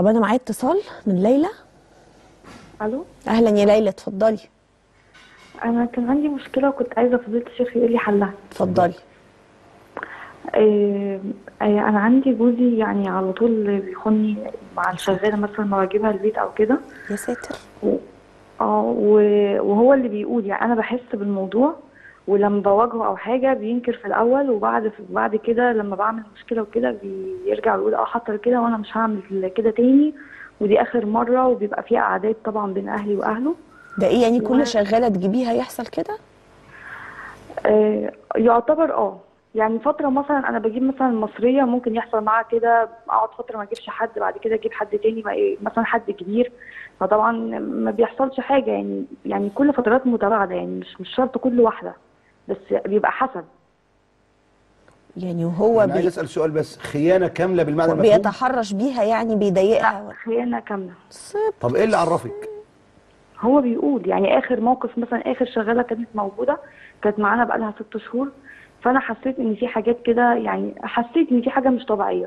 طب انا معايا اتصال من ليلى الو اهلا يا ليلى اتفضلي انا كان عندي مشكله وكنت عايزه فضيله الشيخ يقول لي حلها اتفضلي آه آه انا عندي جوزي يعني على طول بيخوني مع الشغاله مثلا ما بجيبها البيت او كده يا ساتر و- اه و- وهو اللي بيقول يعني انا بحس بالموضوع ولما بواجهه او حاجه بينكر في الاول وبعد بعد كده لما بعمل مشكله وكده بيرجع يقول اه حصل كده وانا مش هعمل كده تاني ودي اخر مره وبيبقى فيها اعداد طبعا بين اهلي واهله ده ايه يعني كل و- شغاله تجيبيها يحصل كده آه، يعتبر اه يعني فترة مثلا أنا بجيب مثلا مصرية ممكن يحصل معاها كده أقعد فترة ما أجيبش حد بعد كده أجيب حد تاني ما إيه، مثلا حد كبير فطبعا ما بيحصلش حاجة يعني يعني كل فترات متباعدة يعني مش مش شرط كل واحدة بس بيبقى حسب يعني وهو انا عايز بي... اسال سؤال بس خيانه كامله بالمعنى المفهوم بيتحرش بيها يعني بيضايقها لا خيانة كاملة صيب. طب ايه اللي عرفك هو بيقول يعني آخر موقف مثلا آخر شغالة كانت موجودة كانت معانا بقالها ست شهور فأنا حسيت إن في حاجات كده يعني حسيت إن في حاجة مش طبيعية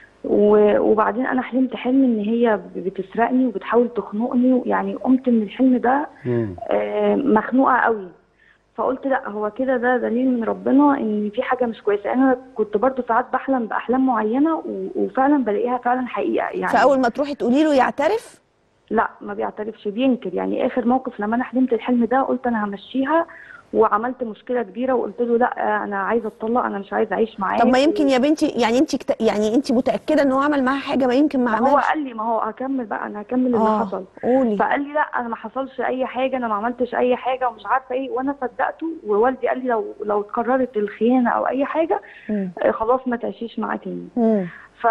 و- وبعدين انا حلمت حلم ان هي بتسرقني وبتحاول تخنقني يعني قمت من الحلم ده مم. آه، مخنوقه قوي فقلت لا هو كده ده دليل من ربنا ان في حاجه مش كويسه انا كنت برضو ساعات بحلم باحلام معينه و- وفعلا بلاقيها فعلا حقيقه يعني فاول ما تروحي تقولي له يعترف لا ما بيعترفش بينكر يعني اخر موقف لما انا حلمت الحلم ده قلت انا همشيها وعملت مشكله كبيره وقلت له لا انا عايزه اتطلق انا مش عايزه اعيش معاه طب ما يمكن يا بنتي يعني انت كت... يعني انت متاكده ان هو عمل معاها حاجه ما يمكن ما ما هو عملش قال لي ما هو هكمل بقى انا هكمل اللي اه حصل قولي فقال لي لا انا ما حصلش اي حاجه انا ما عملتش اي حاجه ومش عارفه ايه وانا صدقته ووالدي قال لي لو لو اتكررت الخيانه او اي حاجه مم. آه، خلاص ما تعيشيش معاه تاني مم. ف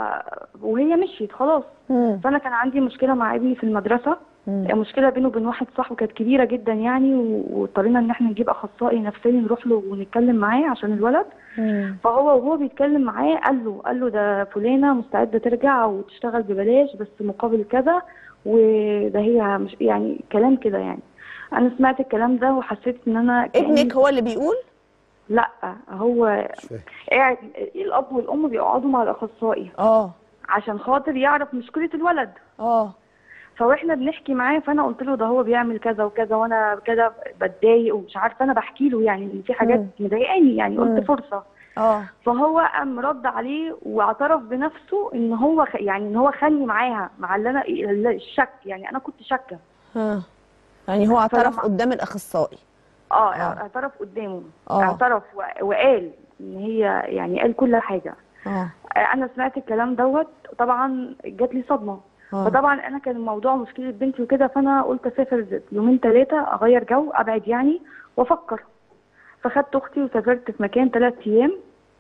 وهي مشيت خلاص مم. فانا كان عندي مشكله مع ابني في المدرسه مم. مشكله بينه وبين واحد صاحبه كانت كبيره جدا يعني و- واضطرينا ان احنا نجيب اخصائي نفسي نروح له ونتكلم معاه عشان الولد مم. فهو وهو بيتكلم معاه قال له قال له ده فلانه مستعده ترجع وتشتغل ببلاش بس مقابل كذا وده هي مش يعني كلام كده يعني انا سمعت الكلام ده وحسيت ان انا كأني- ابنك هو اللي بيقول لا هو مش فاهم قاعد الاب والام بيقعدوا مع الاخصائي اه عشان خاطر يعرف مشكله الولد اه فاحنا بنحكي معاه فانا قلت له ده هو بيعمل كذا وكذا وانا كده بتضايق ومش عارفه انا بحكي له يعني ان في حاجات مم. مضايقاني يعني مم. قلت فرصه اه فهو قام رد عليه واعترف بنفسه ان هو خ... يعني ان هو خلني معاها مع اللي انا الشك يعني انا كنت شاكه ها يعني هو اعترف فلما- قدام الاخصائي اه آه. اعترف قدامه آه. اعترف و... وقال ان هي يعني قال كل حاجه اه آه، انا سمعت الكلام دوت طبعا جات لي صدمه اه فطبعا انا كان الموضوع مشكله بنتي وكده فانا قلت اسافر يومين ثلاثه اغير جو ابعد يعني وافكر فخدت اختي وسافرت في مكان ثلاث ايام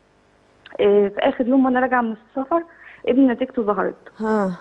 آه، في اخر يوم وانا راجعه من السفر ابني نتيجته ظهرت ها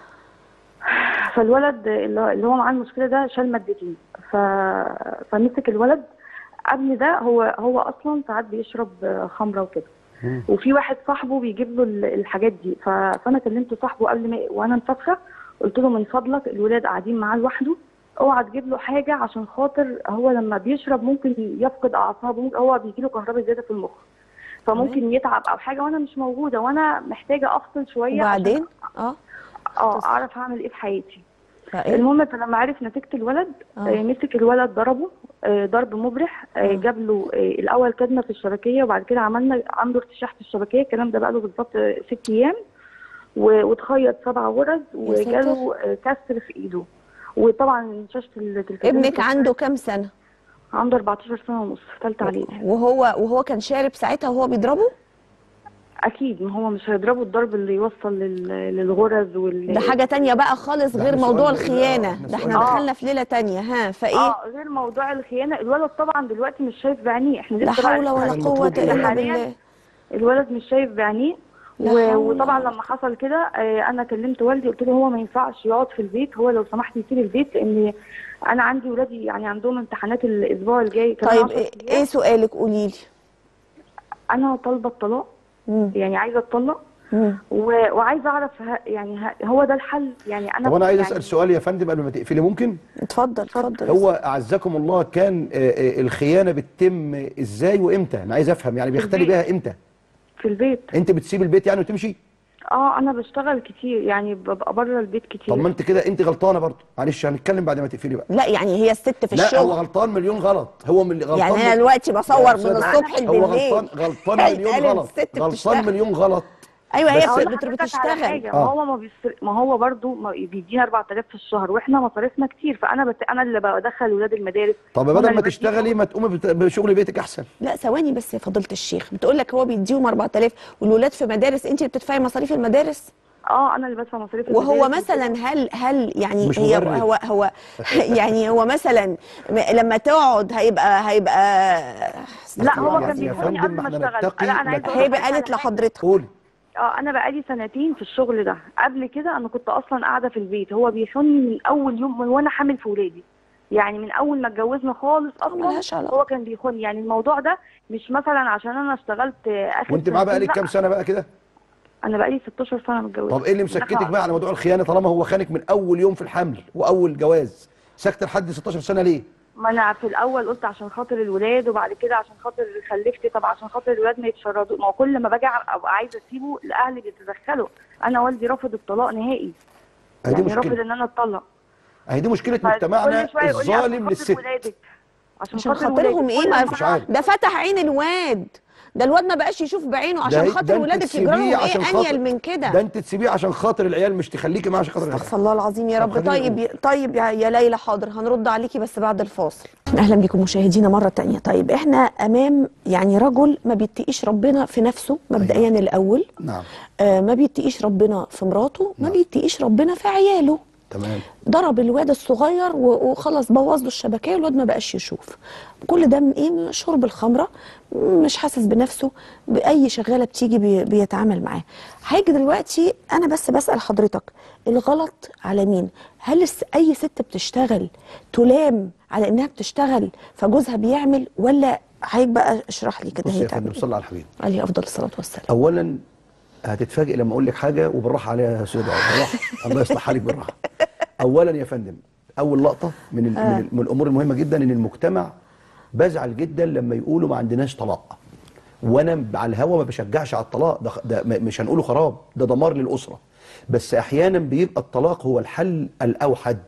فالولد اللي هو- اللي هو معاه المشكله ده شال مادتين ف... فمسك الولد ابني ده هو هو اصلا ساعات بيشرب آه، خمره وكده مم. وفي واحد صاحبه بيجيب له ال- الحاجات دي ف... فانا كلمت صاحبه قبل ما وانا مسافره قلت له من فضلك الولاد قاعدين معاه لوحده اوعى تجيب له حاجه عشان خاطر هو لما بيشرب ممكن يفقد اعصابه ممكن هو بيجي له كهرباء زياده في المخ فممكن يتعب او حاجه وانا مش موجوده وانا محتاجه افصل شويه عشان وبعدين اه اه اعرف اعمل ايه في حياتي فايه المهم فلما عرف نتيجه الولد آه. آه. مسك الولد ضربه آه ضرب مبرح آه آه. جاب له آه الاول كدمه في الشبكيه وبعد كده عملنا عنده ارتشاح في الشبكيه الكلام ده بقى له بالظبط آه، ست ايام و- واتخيط سبع غرز وجاله آه، كسر في ايده وطبعا شاشه التلفزيون ابنك اتكسرت. عنده كام سنه عنده 14 سنه ونص في ثالثه اعدادي وهو وهو كان شارب ساعتها وهو بيضربه اكيد ما هو مش هيضربه الضرب اللي يوصل لل- للغرز وال ده حاجه تانية بقى خالص ده غير احنا موضوع سؤال- الخيانه احنا ده احنا سؤال- دخلنا في ليله تانية ها فايه اه غير موضوع الخيانه الولد طبعا دلوقتي مش شايف بعينيه احنا لا لسه بقى حول ولا يعني قوه المفروض إيه؟ الا حالياً بالله الولد مش شايف بعينيه لا و- حول وطبعا ولا لما حصل كده آه، انا كلمت والدي قلت له هو ما ينفعش يقعد في البيت هو لو سمحت يسيب البيت لان انا عندي ولادي يعني عندهم امتحانات الاسبوع الجاي كمان طيب 10 ايه أيام. إيه سؤالك قولي لي انا طالبه الطلاق يعني عايزه اتطلق و- وعايزه اعرف ه- يعني ه- هو ده الحل يعني انا طب انا عايز يعني اسال سؤال يا فندم قبل ما تقفلي ممكن اتفضل اتفضل هو اعزكم الله كان آه، آه، الخيانه بتتم ازاي وامتى انا عايز افهم يعني بيختلي البيت. بيها امتى في البيت انت بتسيب البيت يعني وتمشي اه انا بشتغل كتير يعني ببقى بره البيت كتير طب ما انت كده انت غلطانه برضه معلش هنتكلم بعد ما تقفلي بقى لا يعني هي الست في لا هو الشغل غلطان مليون غلط هو من اللي غلطان يعني انا من- دلوقتي يا بصور أستاذ من الصبح هو بالليل غلطان غلطان مليون هيتقال غلط الست غلطان بتشتغل. مليون غلط ايوه هي بس- أقول بت- لحضرتك على بتشتغل حاجه آه. ما هو ما, بيصر... ما هو برضه ما بيدينا 4000 في الشهر واحنا مصاريفنا كتير فانا بت... انا اللي بدخل ولاد المدارس طب وأنا بدل اللي ما بدي تشتغلي ما تقومي بت- بشغل بيتك احسن لا ثواني بس يا فضيله الشيخ بتقول لك هو بيديهم 4000 والولاد في مدارس انت اللي بتدفعي مصاريف المدارس اه انا اللي بدفع مصاريف وهو المدارس مثلا هل هل يعني مش هي مبرر. هو هو يعني هو مثلا م- لما تقعد هيبقى هيبقى لا هو يا- كان يا بيخوني فندم قبل ما احنا اشتغل نتقي لا انا عايزه نتقي. أقول هيبقى لحضرتك قالت على حاجة. لحضرتك قولي اه انا بقالي سنتين في الشغل ده قبل كده انا كنت اصلا قاعده في البيت هو بيخوني من اول يوم من وانا حامل في ولادي يعني من اول ما اتجوزنا خالص ملهاش اصلا علاقة. هو كان بيخوني يعني الموضوع ده مش مثلا عشان انا اشتغلت اخر وانت معاه سنتين، بقالك لا. كام سنه بقى كده انا بقالي 16 سنه متجوزه طب ايه اللي مسكتك بقى على موضوع الخيانه طالما هو خانك من اول يوم في الحمل واول جواز ساكته لحد 16 سنه ليه ما انا في الاول قلت عشان خاطر الولاد وبعد كده عشان خاطر خلفت طب عشان خاطر الولاد ما يتشردوا ما هو كل ما باجي ابقى عايزه اسيبه الاهل بيتدخلوا انا والدي رافض الطلاق نهائي هي دي يعني رافض مشكله ان انا اتطلق هي دي مشكله فكل مجتمعنا شوية يقول لي عشان الظالم خاطر للست ولادك. عشان خاطرهم ولادك. ايه كل ما ما مش عارف. ده فتح عين الواد ده الواد ما بقاش يشوف بعينه عشان ده- خاطر ده انت ولادك يجرى تسيبيه لهم عشان ايه خاطر- انيل من كده ده انت تسيبيه عشان خاطر العيال مش تخليكي معاه عشان خاطر العيال استغفر الله العظيم يا طب رب خلينا طيب ي- طيب يا, يا ليلى حاضر هنرد عليكي بس بعد الفاصل اهلا بكم مشاهدينا مره تانية طيب احنا امام يعني رجل ما بيتقيش ربنا في نفسه مبدئيا الاول نعم آه ما بيتقيش ربنا في مراته ما بيتقيش ربنا في عياله تمام ضرب الواد الصغير و- وخلاص بوظ له الشبكيه والواد ما بقاش يشوف كل ده من ايه من شرب الخمره مش حاسس بنفسه باي شغاله بتيجي بي بيتعامل معاه هيجي دلوقتي انا بس بسال حضرتك الغلط على مين هل الس- اي ست بتشتغل تلام على انها بتشتغل فجوزها بيعمل ولا هيك بقى اشرح لي كده بص هي يا فندم تعمل صلى على الحبيب عليه افضل الصلاه والسلام اولا هتتفاجئ لما اقول لك حاجه وبالراحه عليها يا استاذ عمر، بالراحه الله يصلح حالك بالراحه اولا يا فندم اول لقطه من ال- من, ال- من الامور المهمه جدا ان المجتمع بزعل جدا لما يقولوا ما عندناش طلاق وانا على الهوا ما بشجعش على الطلاق ده, ده م- مش هنقوله خراب ده دمار للاسره بس احيانا بيبقى الطلاق هو الحل الاوحد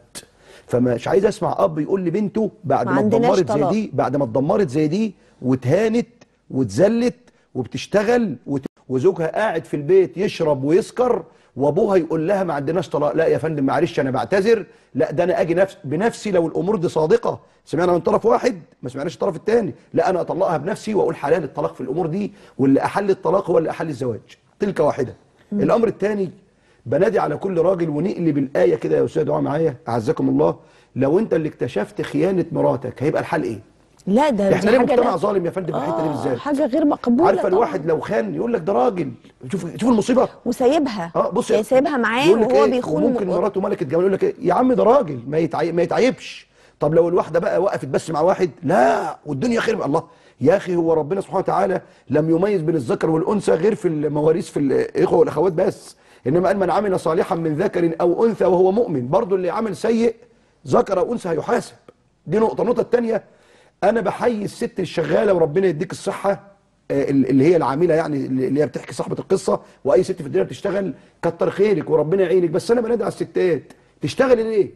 فمش عايز اسمع اب يقول لبنته بعد ما ما عندناش اتدمرت زي طلاق. دي بعد ما اتدمرت زي دي واتهانت واتذلت وبتشتغل وت... وزوجها قاعد في البيت يشرب ويسكر وابوها يقول لها ما عندناش طلاق لا يا فندم معلش انا بعتذر لا ده انا اجي نفس بنفسي لو الامور دي صادقه سمعنا من طرف واحد ما سمعناش الطرف الثاني لا انا اطلقها بنفسي واقول حلال الطلاق في الامور دي واللي احل الطلاق هو اللي احل الزواج تلك واحده الامر الثاني بنادي على كل راجل ونقلب الايه كده يا استاذ دعاء معايا اعزكم الله لو انت اللي اكتشفت خيانه مراتك هيبقى الحل ايه لا ده احنا دي ليه حاجة مجتمع لا- ظالم يا فندم في الحته دي آه، بالذات حاجه غير مقبوله عارفه طبعاً. الواحد لو خان يقول لك ده راجل شوف شوف المصيبه وسايبها اه بص يعني سايبها معاه يقول لك وهو إيه؟ بيخون وممكن مراته ملكه جمال يقول لك إيه؟ يا عم ده راجل ما يتعي... ما يتعيبش طب لو الواحده بقى وقفت بس مع واحد لا والدنيا خير بقى الله يا اخي هو ربنا سبحانه وتعالى لم يميز بين الذكر والانثى غير في المواريث في الاخوه والاخوات بس انما قال من عمل صالحا من ذكر او انثى وهو مؤمن برضه اللي عمل سيء ذكر او انثى هيحاسب دي نقطه النقطه الثانيه انا بحيي الست الشغاله وربنا يديك الصحه آه، اللي هي العامله يعني اللي هي بتحكي صاحبه القصه واي ست في الدنيا بتشتغل كتر خيرك وربنا يعينك بس انا بنادي على الستات تشتغلي ليه؟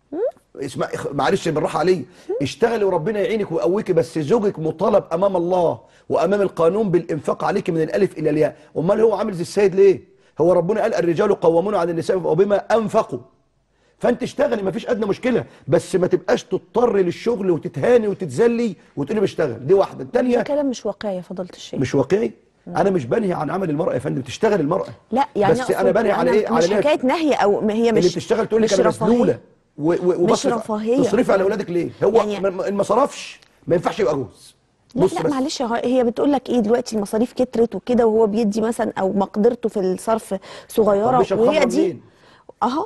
اسمع إخ- معلش بالراحه عليا اشتغلي وربنا يعينك ويقويكي بس زوجك مطالب امام الله وامام القانون بالانفاق عليك من الالف الى الياء امال هو عامل زي السيد ليه هو ربنا قال الرجال قوامون على النساء وبما انفقوا فانت اشتغلي مفيش ادنى مشكله بس ما تبقاش تضطر للشغل وتتهاني وتتذلي وتقولي بشتغل دي واحده ده الثانيه كلام مش واقعي يا فضيله الشيخ مش واقعي انا مش بنهي عن عمل المراه يا فندم تشتغل المراه لا يعني بس أقصد انا بنهي على أنا ايه على مش إن هي- حكايه نهي او ما هي مش اللي بتشتغل تقول لك مش انا رفاهية. مسلوله و- و- وبصرف رفاهية. تصرفي على اولادك ليه هو يعني- يعني ما صرفش ما ينفعش يبقى جوز لا بص لا بس معلش هو- هي بتقول لك ايه دلوقتي المصاريف كترت وكده وهو بيدي مثلا او مقدرته في الصرف طب صغيره بيشرب وهي خمرة دي منين؟ اهو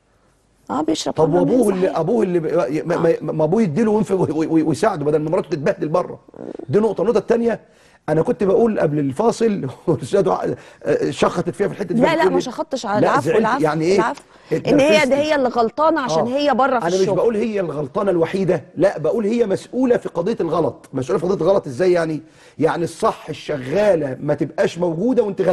اه بيشرب طب خمرة منين وابوه اللي صحيح. ابوه اللي ب- ما, ما, ما ابوه يديله وينفق وي- وي- ويساعده بدل ما مراته تتبهدل بره دي نقطه النقطه الثانيه انا كنت بقول قبل الفاصل والاستاذ دعاء، آه، شخطت فيها في الحته دي لا لا بتقول ما لي- شخطش على لا، العفو زعلت. العفو يعني ايه العفو ان هي اتنرفزت. ده هي اللي غلطانه عشان آه. هي بره في انا مش الشغل بقول هي الغلطانه الوحيده لا بقول هي مسؤوله في قضيه الغلط مسؤوله في قضيه الغلط ازاي يعني يعني الصح الشغاله ما تبقاش موجوده وانت غايبه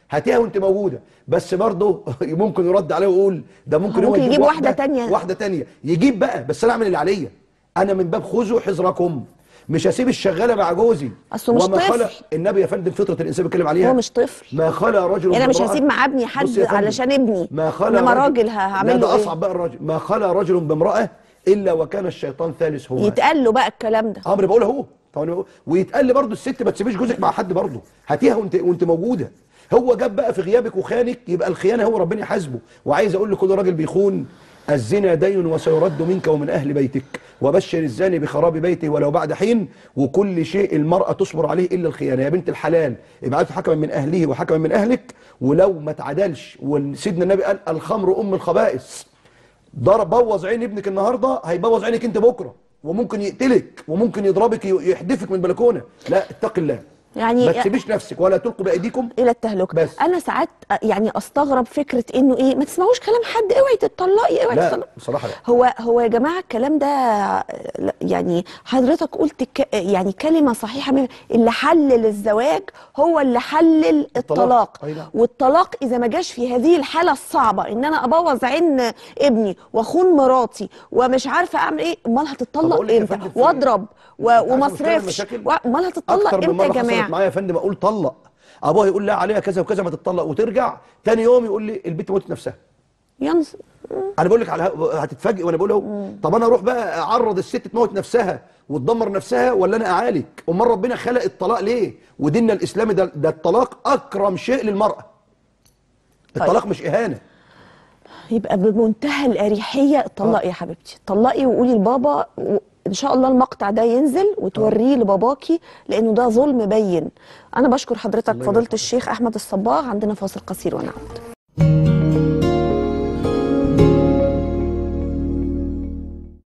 هاتيها وانت موجوده بس برضه ممكن يرد عليه ويقول ده ممكن هو ممكن يجيب يجيب واحدة تانية. واحده تانية يجيب بقى بس انا اعمل اللي عليا انا من باب خذوا حذركم مش هسيب الشغاله مع جوزي أصله مش وما طفل. خلق النبي يا فندم فطره الانسان بيتكلم عليها هو مش طفل ما خلق رجل يعني انا مش بامرأة- هسيب مع ابني حد بص يا فندم، علشان ابني ما خلق انما راجل ه- هعمل لا له ده ايه اصعب بقى الراجل ما خلق رجل بامراه الا وكان الشيطان ثالث هو يتقال له بقى الكلام ده امر بقول اهو طب أنا بقول- ويتقال لي برضه الست ما تسيبيش جوزك مع حد برضه هاتيها وانت وانت موجوده هو جاب بقى في غيابك وخانك يبقى الخيانه هو ربنا يحاسبه وعايز اقول لكل راجل بيخون الزنا دين وسيرد منك ومن اهل بيتك وبشر الزاني بخراب بيته ولو بعد حين وكل شيء المراه تصبر عليه الا الخيانه يا بنت الحلال ابعث حكما من اهله وحكما من اهلك ولو ما تعدلش وسيدنا النبي قال الخمر ام الخبائث ضرب بوظ عين ابنك النهارده هيبوظ عينك انت بكره وممكن يقتلك وممكن يضربك ي- يحدفك من البلكونه لا اتق الله يعني ما تسيبيش نفسك ولا تلقوا بايديكم الى التهلكه بس. انا ساعات يعني استغرب فكره انه ايه ما تسمعوش كلام حد اوعي تتطلقي اوعي لا تتطلقي بصراحه لا هو هو يا جماعه الكلام ده لا، يعني حضرتك قلت ك يعني كلمه صحيحه من اللي حلل الزواج هو اللي حلل الطلاق أي نعم. والطلاق اذا ما جاش في هذه الحاله الصعبه ان انا ابوظ عين ابني واخون مراتي ومش عارفه اعمل ايه امال طب هتتطلق أقول لك يا امتى فندم في- واضرب و- أنت عارفة وما مشكلة من اصرفش المشاكل؟ و- امال هتتطلق اكتر من امتى يا مره جماعه حصلت معايا يا فندم اقول طلق ابوها يقول لها عليها كذا وكذا ما تتطلق وترجع تاني يوم يقول لي البنت موتت نفسها ينص انا بقول لك على هتتفاجئ وانا بقول اهو طب انا اروح بقى اعرض الست تموت نفسها وتدمر نفسها ولا انا اعالج امال ربنا خلق الطلاق ليه وديننا الاسلامي ده, ده الطلاق اكرم شيء للمراه الطلاق مش اهانه يبقى بمنتهى الأريحية اتطلقي يا حبيبتي اتطلقي وقولي لبابا و- ان شاء الله المقطع ده ينزل وتوريه لباباكي لانه ده ظلم بين انا بشكر حضرتك الله فضيله يبارك الشيخ احمد الصباغ عندنا فاصل قصير ونعود